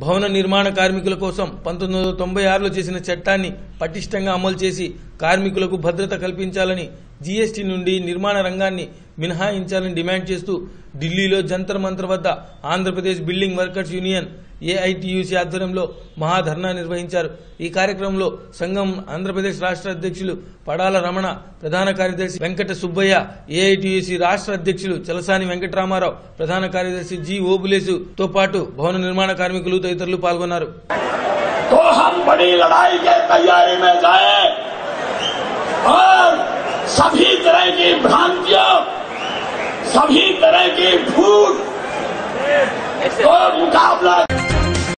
భవన నిర్మాణ కార్మికుల కోసం పంతొమ్మిది వందల తొంభై ఆరులో చేసిన చట్టాన్ని పటిష్టంగా అమలు చేసి కార్మికులకు భద్రత కల్పించాలని జీఎస్టీ నుండి నిర్మాణ రంగాన్ని మినహాయించాలని డిమాండ్ చేస్తూ ఢిల్లీలో జంతర్ మంతర్ వద్ద Andhra Pradesh building workers union AITUC ఆధ్వర్యంలో మహాధర్నా నిర్వహించారు ఈ కార్యక్రమంలో సంఘం ఆంధ్రప్రదేశ్ రాష్ట్ర అధ్యక్షులు పడాల రమణ ప్రధాన కార్యదర్శి వెంకట సుబ్బయ్య ఏఐటియుసి రాష్ట్ర అధ్యక్షులు చలసాని వెంకటరామారావు ప్రధాన కార్యదర్శి జి ఓబులేసు తో పాటు భవన నిర్మాణ కార్మికులు తదితరులు పాల్గొన్నారు तो हम बड़ी लड़ाई के तैयारी में जाए और सभी तरह की भ्रांतियों सभी तरह की भूख को मुकाबला